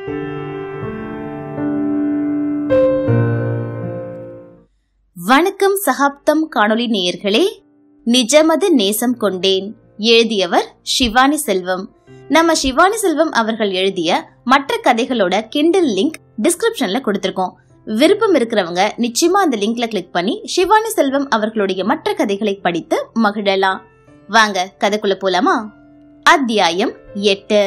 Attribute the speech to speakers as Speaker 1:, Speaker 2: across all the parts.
Speaker 1: வணக்கம் சகாப்தம் காணொளி நேயர்களே நிஜமது நேசம் கொண்டேன் எழுதியவர் சிவானி செல்வம் நம்ம சிவானி செல்வம் அவர்கள் எழுதிய மற்ற கதைகளோட கிண்டில் லிங்க் டிஸ்கிரிப்ஷன்ல கொடுத்திருக்கோம் விருப்பம் இருக்கிறவங்க நிச்சயமா அந்த லிங்க்ல கிளிக் பண்ணி சிவானி செல்வம் அவர்களுடைய மற்ற கதைகளை படித்து மகிழலாம் வாங்க கதைக்குள்ள போலாமா அத்தியாயம் எட்டு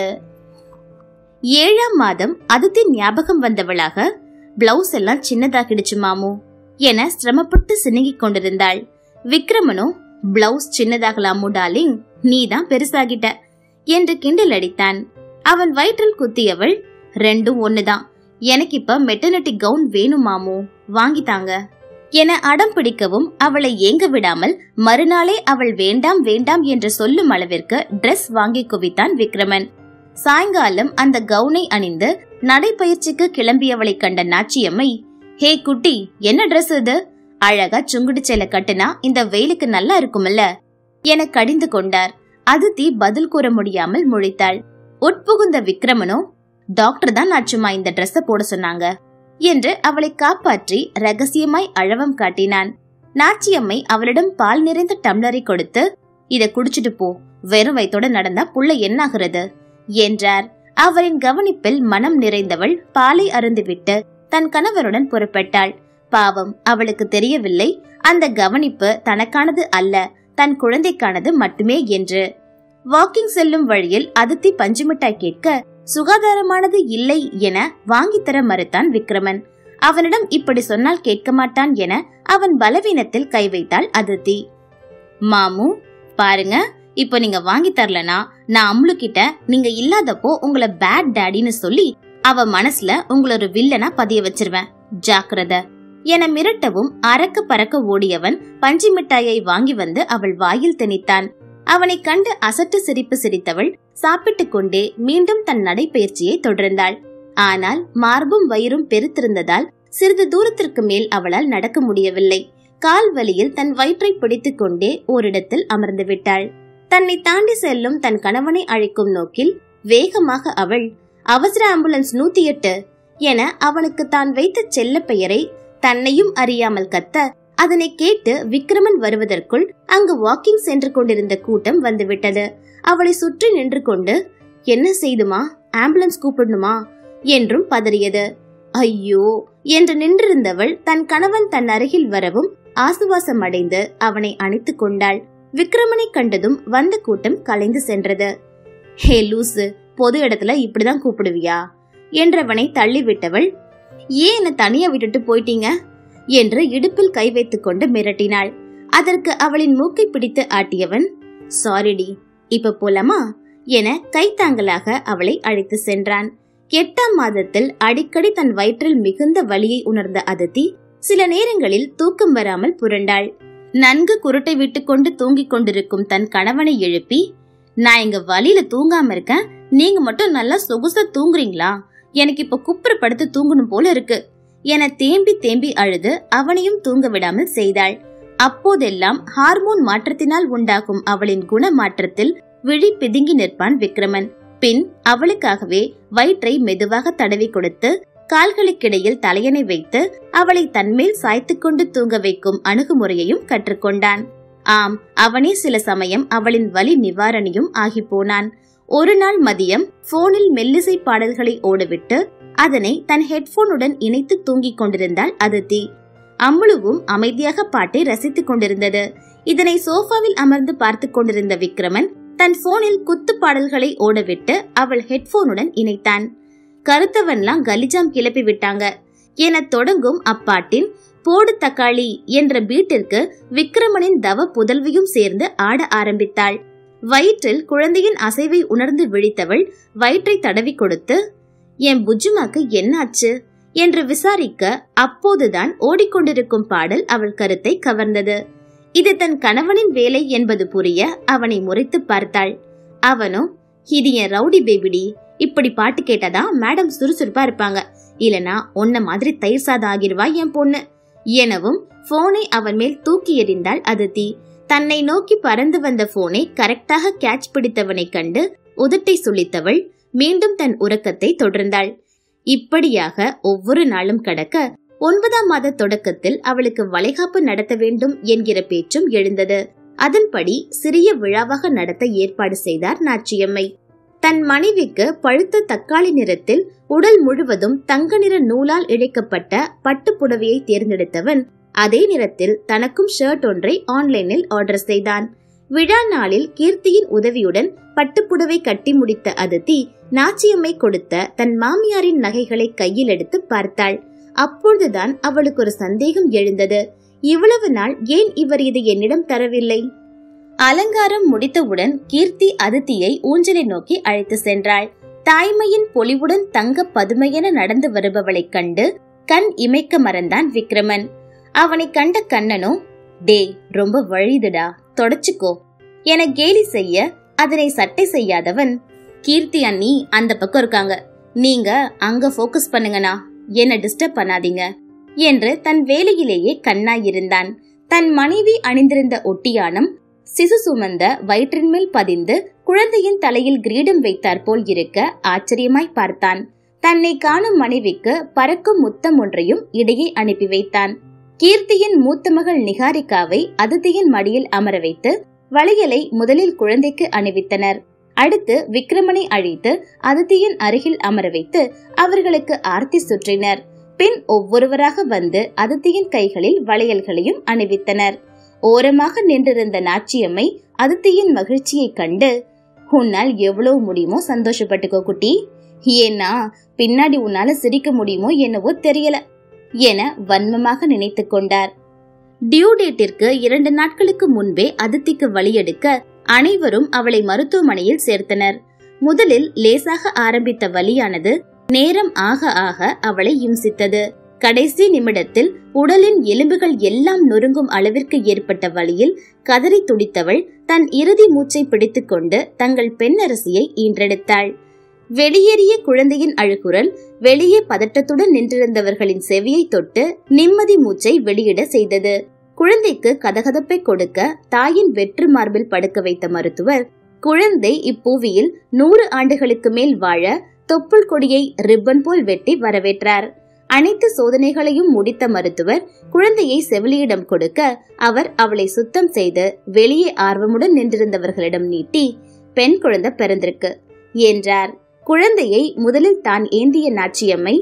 Speaker 1: ஏழாம் மாதம் அதித்தி ஞாபகம் வந்தவளாக பிளவுஸ் எல்லாம் சின்னதாகிடுச்சு மாமு என சிரமப்பட்டு சினுங்கிக் கொண்டிருந்தாள் விக்ரமனோ பிளவுஸ் சின்னதாகலாமோ டார்லிங் நீதான் பெருசாகிட்ட என்று கிண்டல் அடித்தான் அவன் வயிற்றில் குத்தியவள் ரெண்டும் ஒண்ணுதான் எனக்கு இப்ப மெட்டர்னிட்டி கவுன் வேணும் மாமு வாங்கித்தாங்க என அடம் பிடிக்கவும் அவளை ஏங்க விடாமல் மறுநாளே அவள் வேண்டாம் வேண்டாம் என்று சொல்லும் அளவிற்கு Dress வாங்கி குவித்தான் விக்ரமன் சாயங்காலம் அந்த கவுனை அணிந்து நடைப்பயிற்சிக்கு கிளம்பியவளை கண்ட நாச்சியம்மை ஹே குட்டி என்ன Dress இது அழகா சுங்குடு சேலை கட்டுனா இந்த வெயிலுக்கு நல்லா இருக்கும்ல என கடிந்து கொண்டார் அதித்தி பதில் கூற முடியாமல் முழித்தாள் உட்புகுந்த விக்ரமனோ டாக்டர் தான் நாச்சுமா இந்த Dress போட சொன்னாங்க என்று அவளை காப்பாற்றி ரகசியமாய் அழவம் காட்டினான் நாச்சியம்மை அவளிடம் பால் நிறைந்த டம்ளரை கொடுத்து இத குடிச்சிட்டு போ வெறும் வயித்தோட நடந்தா புள்ள என்னாகிறது என்றார் அவரின் கவனிப்பில் மனம் நிறைந்தவள் பாலை அருந்துவிட்டு தன் கணவருடன் புறப்பட்டாள் பாவம் அவளுக்கு தெரியவில்லை அந்த கவனிப்பு தனக்கானது அல்ல தன் குழந்தைக்கானது மட்டுமே என்று வாக்கிங் செல்லும் வழியில் அதித்தி பஞ்சுமிட்டாய் கேட்க சுகாதாரமானது இல்லை என வாங்கித்தர மறுத்தான் விக்ரமன் அவனிடம் இப்படி சொன்னால் கேட்க மாட்டான் என அவன் பலவீனத்தில் கை வைத்தாள் அதித்தி மாமு பாருங்க இப்போ நீங்க வாங்கி தரலனா நான் அம்லு கிட்ட நீங்க இல்லாதப்போ உங்களை பேட் டாடின்னு சொல்லி அவ மனசுல உங்கள ஒரு வில்லனா பதிய வச்சிருவேன் ஜாக்கிரத என மிரட்டவும் அறக்க பறக்க ஓடியவன் பஞ்சு மிட்டாயை வாங்கி வந்து அவள் வாயில் திணித்தான் அவனை கண்டு அசட்டு சிரிப்பு சிரித்தவள் சாப்பிட்டுக் கொண்டே மீண்டும் தன் நடைப்பயிற்சியை தொடர்ந்தாள் ஆனால் மார்பும் வயிறும் பெருத்திருந்ததால் சிறிது தூரத்திற்கு மேல் அவளால் நடக்க முடியவில்லை கால் வலியில் தன் வயிற்றை பிடித்துக் கொண்டே ஓரிடத்தில் அமர்ந்து விட்டாள் தன்னை தாண்டி செல்லும் தன் கணவனை அழைக்கும் நோக்கில் வேகமாக அவள் அவசர ஆம்புலன்ஸ் நூத்தி எட்டு என அவனுக்கு தான் வைத்த செல்ல பெயரை தன்னையும் அறியாமல் கத்த அதனை கேட்டு விக்ரமன் வருவதற்குள் அங்கு வாக்கிங் சென்று கொண்டிருந்த கூட்டம் வந்துவிட்டது அவளை சுற்றி நின்று கொண்டு என்ன செய்துமா ஆம்புலன்ஸ் கூப்பிடணுமா என்றும் பதறியது ஐயோ என்று நின்றிருந்தவள் தன் கணவன் தன் அருகில் வரவும் ஆசுவாசம் அடைந்து அவனை அணைத்துக் கொண்டாள் விக்ரமனை கண்டதும் வந்த கூட்டம் கலைந்து சென்றது ஹே லூசு பொது இடத்துல இப்படிதான் கூப்பிடுவியா என்றவனை தள்ளிவிட்டவள் ஏன் என்ன தனியா விட்டுட்டு போயிட்டீங்க என்று இடுப்பில் கை வைத்துக் கொண்டு மிரட்டினாள் அதற்கு அவளின் மூக்கை பிடித்து ஆட்டியவன் சாரிடி இப்ப போலாமா என கைத்தாங்கலாக அவளை அழைத்து சென்றான் எட்டாம் மாதத்தில் அடிக்கடி தன் வயிற்றில் மிகுந்த வலியை உணர்ந்த அதித்தி சில நேரங்களில் தூக்கம் வராமல் புரண்டாள் நன்கு குருட்டை விட்டுக்கொண்டு தூங்கிக் கொண்டிருக்கும் தன் கணவனை எழுப்பி நான் இங்க வலியில தூங்காம இருக்கேன் நீங்க மட்டும் நல்லா சொகுசா தூங்குறீங்களா எனக்கு இப்ப குப்புற படுத்து தூங்கணும் போல இருக்கு என தேம்பி தேம்பி அழுது அவனையும் தூங்க விடாமல் செய்தாள் அப்போதெல்லாம் ஹார்மோன் மாற்றத்தினால் உண்டாகும் அவளின் குண மாற்றத்தில் விழி பிதுங்கி நிற்பான் விக்ரமன் பின் அவளுக்காகவே வயிற்றை மெதுவாக தடவி கொடுத்து கால்களுக்கிடையில் தலையணை வைத்து அவளை தன்மேல் சாய்த்து கொண்டு தூங்க வைக்கும் அணுகுமுறையையும் கற்றுக்கொண்டான் ஆம் அவனே சில சமயம் அவளின் வலி நிவாரணியும் ஆகி போனான் ஒரு நாள் மதியம் போனில் மெல்லிசை பாடல்களை ஓடவிட்டு அதனை தன் ஹெட்போனுடன் இணைத்து தூங்கிக் கொண்டிருந்தாள் அதித்தி அம்முழுவும் அமைதியாக பாட்டை ரசித்துக் கொண்டிருந்தது இதனை சோஃபாவில் அமர்ந்து பார்த்து கொண்டிருந்த விக்ரமன் தன் போனில் குத்து பாடல்களை ஓடவிட்டு அவள் ஹெட்போனுடன் இணைத்தான் கருத்தவன்லாம் கலிஜாம் கிளப்பி விட்டாங்க என தொடங்கும் அப்பாட்டின் போடு தக்காளி என்ற பீட்டிற்கு விக்ரமனின் தவ புதல்வியும் சேர்ந்து ஆட ஆரம்பித்தாள் வயிற்றில் குழந்தையின் அசைவை உணர்ந்து விழித்தவள் வயிற்றை தடவி கொடுத்து என் புஜுமாக்கு என்னாச்சு என்று விசாரிக்க அப்போதுதான் ஓடிக்கொண்டிருக்கும் பாடல் அவள் கருத்தை கவர்ந்தது இது தன் கணவனின் வேலை என்பது புரிய அவனை முறைத்து பார்த்தாள் அவனோ இது என் ரவுடி பேபிடி இப்படி பாட்டு கேட்டாதான் மேடம் சுறுசுறுப்பா இருப்பாங்க இல்லனா உன்ன மாதிரி தயிர் சாதம் ஆகிருவா என் பொண்ணு எனவும் போனை அவன் மேல் தூக்கி எறிந்தாள் அதித்தி தன்னை நோக்கி பறந்து வந்த போனை கரெக்டாக கேட்ச் பிடித்தவனை கண்டு உதட்டை சுளித்தவள் மீண்டும் தன் உறக்கத்தை தொடர்ந்தாள் இப்படியாக ஒவ்வொரு நாளும் கடக்க ஒன்பதாம் மாத தொடக்கத்தில் அவளுக்கு வளைகாப்பு நடத்த வேண்டும் என்கிற பேச்சும் எழுந்தது அதன்படி சிறிய விழாவாக நடத்த ஏற்பாடு செய்தார் நாச்சியம்மை தன் மனைவிக்கு பழுத்த தக்காளி நிறத்தில் உடல் முழுவதும் தங்க நிற நூலால் இழைக்கப்பட்ட பட்டு புடவையை தேர்ந்தெடுத்தவன் அதே நிறத்தில் தனக்கும் ஷர்ட் ஒன்றை ஆன்லைனில் ஆர்டர் செய்தான் விழா நாளில் கீர்த்தியின் உதவியுடன் பட்டுப்புடவை கட்டி முடித்த அதித்தி நாச்சியம்மை கொடுத்த தன் மாமியாரின் நகைகளை கையில் எடுத்து பார்த்தாள் அப்பொழுதுதான் அவளுக்கு ஒரு சந்தேகம் எழுந்தது இவ்வளவு நாள் ஏன் இவர் இது என்னிடம் தரவில்லை அலங்காரம் முடித்தவுடன் கீர்த்தி அதித்தியை ஊஞ்சலை நோக்கி அழைத்து சென்றாள் தாய்மையின் பொலிவுடன் தங்க பதுமையென நடந்து வருபவளைக் கண்டு கண் இமைக்க மறந்தான் விக்ரமன் அவனை கண்ட கண்ணனோ டேய் ரொம்ப வழிதுடா தொடச்சுக்கோ என கேலி செய்ய அதனை சட்டை செய்யாதவன் கீர்த்தி அண்ணி அந்த பக்கம் இருக்காங்க நீங்க அங்க ஃபோக்கஸ் பண்ணுங்கண்ணா என்ன டிஸ்டர்ப் பண்ணாதீங்க என்று தன் வேலையிலேயே கண்ணாயிருந்தான் தன் மனைவி அணிந்திருந்த ஒட்டியானம் சிசு சுமந்த வயிற்றின் மேல் பதிந்து குழந்தையின் தலையில் கிரீடம் வைத்தார் போல் இருக்க ஆச்சரியமாய் பார்த்தான் தன்னை காணும் மனைவிக்கு பறக்கும் முத்தம் ஒன்றையும் இடையே அனுப்பி வைத்தான் கீர்த்தியின் மூத்த மகள் நிகாரிகாவை அதித்தியின் மடியில் அமர வைத்து வளையலை முதலில் குழந்தைக்கு அணிவித்தனர் அடுத்து விக்ரமனை அழைத்து அதித்தியின் அருகில் அமர வைத்து அவர்களுக்கு ஆர்த்தி சுற்றினர் பின் ஒவ்வொருவராக வந்து அதித்தியின் கைகளில் வளையல்களையும் அணிவித்தனர் ஓரமாக நின்றிருந்த நாச்சியம்மை அதித்தியின் மகிழ்ச்சியைக் கண்டு உன்னால் எவ்வளவு முடியுமோ சந்தோஷப்பட்டுக்கோ குட்டி ஏன்னா பின்னாடி உன்னால சிரிக்க முடியுமோ என்னவோ தெரியல என வன்மமாக நினைத்து கொண்டார் டியூ டேட்டிற்கு இரண்டு நாட்களுக்கு முன்பே அதித்திக்கு வழியெடுக்க அனைவரும் அவளை மருத்துவமனையில் சேர்த்தனர் முதலில் லேசாக ஆரம்பித்த வலியானது நேரம் ஆக ஆக அவளை இம்சித்தது கடைசி நிமிடத்தில் உடலின் எலும்புகள் எல்லாம் நொறுங்கும் அளவிற்கு ஏற்பட்ட வழியில் கதறி துடித்தவள் தன் இறுதி மூச்சை பிடித்துக்கொண்டு தங்கள் பெண்ணரசியை ஈன்றெடுத்தாள் வெளியேறிய குழந்தையின் அழுகுரல் வெளியே பதட்டத்துடன் நின்றிருந்தவர்களின் செவியை தொட்டு நிம்மதி மூச்சை வெளியிட செய்தது குழந்தைக்கு கதகதப்பை கொடுக்க தாயின் வெற்று மார்பில் படுக்க வைத்த மருத்துவர் குழந்தை இப்பூவியில் நூறு ஆண்டுகளுக்கு மேல் வாழ தொப்புள் கொடியை ரிப்பன் போல் வெட்டி வரவேற்றார் அனைத்து சோதனைகளையும் முடித்த மருத்துவர் குழந்தையை செவிலியிடம் கொடுக்க அவர் அவளை சுத்தம் செய்து வெளியே ஆர்வமுடன் நின்றிருந்தவர்களிடம் நீட்டி பெண் குழந்தை பிறந்திருக்கு என்றார் குழந்தையை முதலில் தான் ஏந்திய நாச்சியம்மை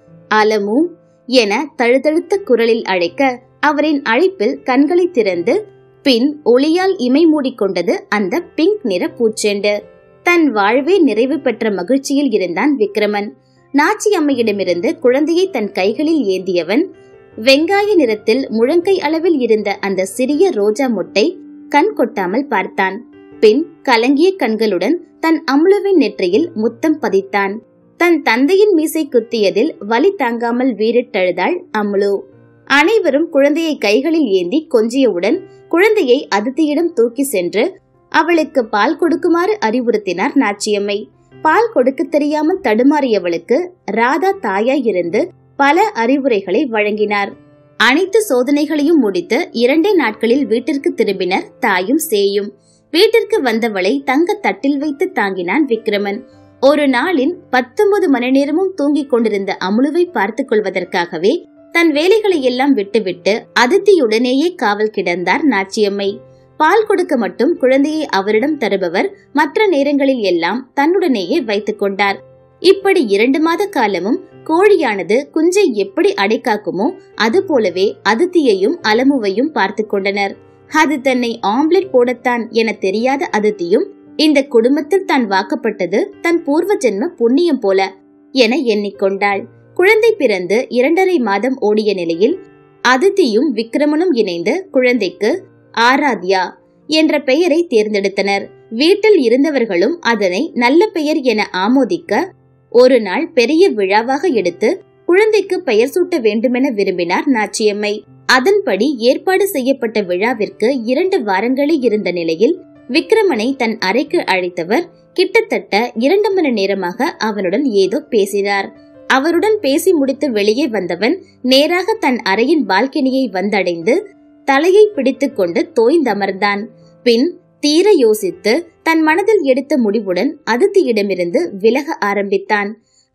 Speaker 1: அலமு என தழுதழுத்த குரலில் அழைக்க அவரின் அழைப்பில் கண்களை திறந்து பின் ஒளியால் இமை மூடிக்கொண்டது அந்த பிங்க் நிற பூச்செண்டு தன் வாழ்வே நிறைவு பெற்ற மகிழ்ச்சியில் இருந்தான் விக்ரமன் நாச்சி அம்மையிடமிருந்து குழந்தையை தன் கைகளில் ஏந்தியவன் வெங்காய நிறத்தில் முழங்கை அளவில் இருந்த அந்த சிறிய ரோஜா மொட்டை கண் கொட்டாமல் பார்த்தான் பின் கலங்கிய கண்களுடன் தன் அமுலுவின் நெற்றியில் முத்தம் பதித்தான் தன் தந்தையின் மீசை குத்தியதில் வலி தாங்காமல் வீறிட்டழுதாள் அமுலு அனைவரும் குழந்தையை கைகளில் ஏந்தி கொஞ்சியவுடன் குழந்தையை அதித்தியிடம் தூக்கி சென்று அவளுக்கு பால் கொடுக்குமாறு அறிவுறுத்தினார் நாச்சியம்மை பால் கொடுக்க தெரியாமல் தடுமாறியவளுக்கு ராதா தாயாய் இருந்து பல அறிவுரைகளை வழங்கினார் அனைத்து சோதனைகளையும் முடித்து இரண்டே நாட்களில் வீட்டிற்கு திரும்பினர் தாயும் சேயும் வீட்டிற்கு வந்தவளை தங்க தட்டில் வைத்து தாங்கினான் விக்ரமன் ஒரு நாளின் பத்தொன்பது மணி நேரமும் தூங்கிக் கொண்டிருந்த அமுலுவை பார்த்துக் கொள்வதற்காகவே தன் வேலைகளை எல்லாம் விட்டுவிட்டு அதித்தியுடனேயே காவல் கிடந்தார் நாச்சியம்மை பால் கொடுக்க மட்டும் குழந்தையை அவரிடம் தருபவர் மற்ற நேரங்களில் எல்லாம் தன்னுடனேயே வைத்துக் கொண்டார் இப்படி இரண்டு மாத காலமும் கோழியானது குஞ்சை எப்படி அடைக்காக்குமோ அது போலவே அதித்தியையும் அலமுவையும் பார்த்து கொண்டனர் அது தன்னை ஆம்லெட் போடத்தான் என தெரியாத அதித்தியும் இந்த குடும்பத்தில் தான் வாக்கப்பட்டது தன் பூர்வ ஜென்ம புண்ணியம் போல என எண்ணிக்கொண்டாள் குழந்தை பிறந்து இரண்டரை மாதம் ஓடிய நிலையில் அதித்தியும் விக்ரமனும் இணைந்து குழந்தைக்கு ஆராத்யா என்ற பெயரை தேர்ந்தெடுத்தனர் வீட்டில் இருந்தவர்களும் அதனை நல்ல பெயர் என ஆமோதிக்க ஒரு நாள் பெரிய விழாவாக எடுத்து குழந்தைக்கு பெயர் சூட்ட வேண்டுமென விரும்பினார் நாச்சியம்மை அதன்படி ஏற்பாடு செய்யப்பட்ட விழாவிற்கு இரண்டு வாரங்களே இருந்த நிலையில் விக்ரமனை தன் அறைக்கு அழைத்தவர் கிட்டத்தட்ட இரண்டு மணி நேரமாக அவனுடன் ஏதோ பேசினார் அவருடன் பேசி முடித்து வெளியே வந்தவன் நேராக தன் அறையின் பால்கனியை வந்தடைந்து தலையை பிடித்துக்கொண்டு தோய்ந்தமர்ந்தான் பின் தீர யோசித்து தன் மனதில் எடுத்த முடிவுடன் அதித்தியிடமிருந்து விலக ஆரம்பித்தான்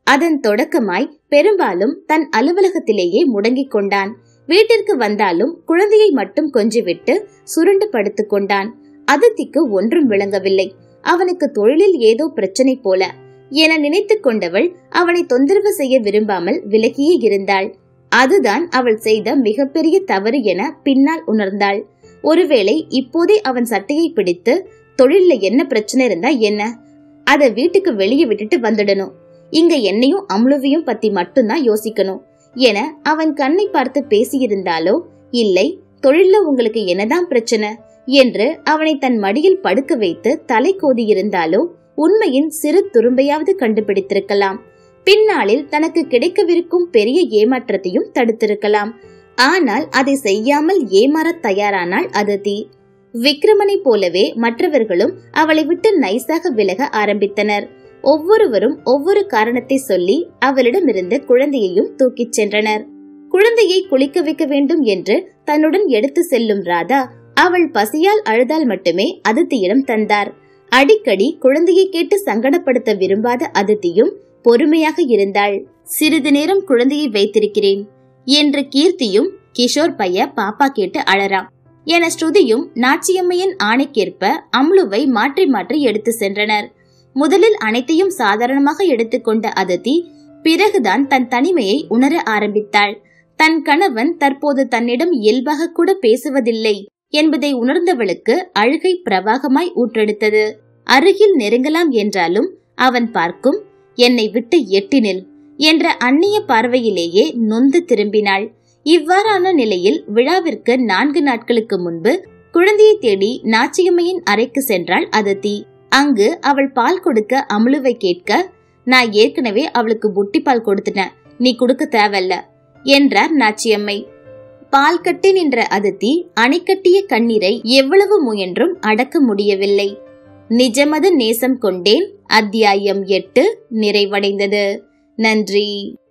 Speaker 1: அதன் தொடக்கமாய் பெரும்பாலும் தன் அலுவலகத்திலேயே முடங்கிக் கொண்டான் வீட்டிற்கு வந்தாலும் குழந்தையை மட்டும் கொஞ்சிவிட்டு சுருண்டு படுத்துக் கொண்டான் அதித்திக்கு ஒன்றும் விளங்கவில்லை அவனுக்கு தொழிலில் ஏதோ பிரச்சனை போல என நினைத்துக் கொண்டவள் அவனை தொந்தரவு செய்ய விரும்பாமல் விலகியே இருந்தாள் அதுதான் அவள் செய்த மிகப்பெரிய தவறு என பின்னால் உணர்ந்தாள் ஒருவேளை இப்போதே அவன் சட்டையை பிடித்து தொழில்ல என்ன பிரச்சனை இருந்தா என்ன அத வீட்டுக்கு வெளியே விட்டுட்டு வந்துடணும் இங்க என்னையும் அம்லுவையும் பத்தி மட்டும்தான் யோசிக்கணும் என அவன் கண்ணை பார்த்து பேசியிருந்தாலோ இல்லை தொழில்ல உங்களுக்கு என்னதான் பிரச்சனை என்று அவனை தன் மடியில் படுக்க வைத்து தலை கோதியிருந்தாலோ உண்மையின் சிறு துரும்பையாவது கண்டுபிடித்திருக்கலாம் பின்னாளில் தனக்கு கிடைக்கவிருக்கும் பெரிய ஏமாற்றத்தையும் தடுத்திருக்கலாம் ஆனால் அதை செய்யாமல் ஏமாறத் தயாரானாள் அதிதி விக்ரமனை போலவே மற்றவர்களும் அவளை விட்டு நைஸாக விலக ஆரம்பித்தனர் ஒவ்வொருவரும் ஒவ்வொரு காரணத்தை சொல்லி அவளிடமிருந்து குழந்தையையும் தூக்கிச் சென்றனர் குழந்தையை குளிக்க வைக்க வேண்டும் என்று தன்னுடன் எடுத்து செல்லும் ராதா அவள் பசியால் அழுதால் மட்டுமே அதித்தியிடம் தந்தார் அடிக்கடி குழந்தையை கேட்டு சங்கடப்படுத்த விரும்பாத அதித்தியும் பொறுமையாக இருந்தாள் சிறிது நேரம் குழந்தையை வைத்திருக்கிறேன் என்று கீர்த்தியும் கிஷோர் பைய பாப்பா கேட்டு அழறான் என ஸ்ருதியும் நாச்சியம்மையின் ஆணைக்கேற்ப அம்லுவை மாற்றி மாற்றி எடுத்து சென்றனர் முதலில் அனைத்தையும் சாதாரணமாக எடுத்துக்கொண்ட அதித்தி பிறகுதான் தன் தனிமையை உணர ஆரம்பித்தாள் தன் கணவன் தற்போது தன்னிடம் இயல்பாக கூட பேசுவதில்லை என்பதை உணர்ந்தவளுக்கு அழுகை பிரவாகமாய் ஊற்றெடுத்தது அருகில் நெருங்கலாம் என்றாலும் அவன் பார்க்கும் என்னை விட்டு எட்டினில் என்ற அந்நிய பார்வையிலேயே நொந்து திரும்பினாள் இவ்வாறான நிலையில் விழாவிற்கு நான்கு நாட்களுக்கு முன்பு குழந்தையை தேடி நாச்சியம்மையின் அறைக்கு சென்றாள் அதித்தி அங்கு அவள் பால் கொடுக்க அமுலுவை கேட்க நான் ஏற்கனவே அவளுக்கு புட்டி பால் கொடுத்துட்டேன் நீ கொடுக்க தேவையில்ல என்றார் நாச்சியம்மை பால் கட்டி நின்ற அதித்தி அணைக்கட்டிய கண்ணீரை எவ்வளவு முயன்றும் அடக்க முடியவில்லை நிஜமது நேசம் கொண்டேன் அத்தியாயம் எட்டு நிறைவடைந்தது நன்றி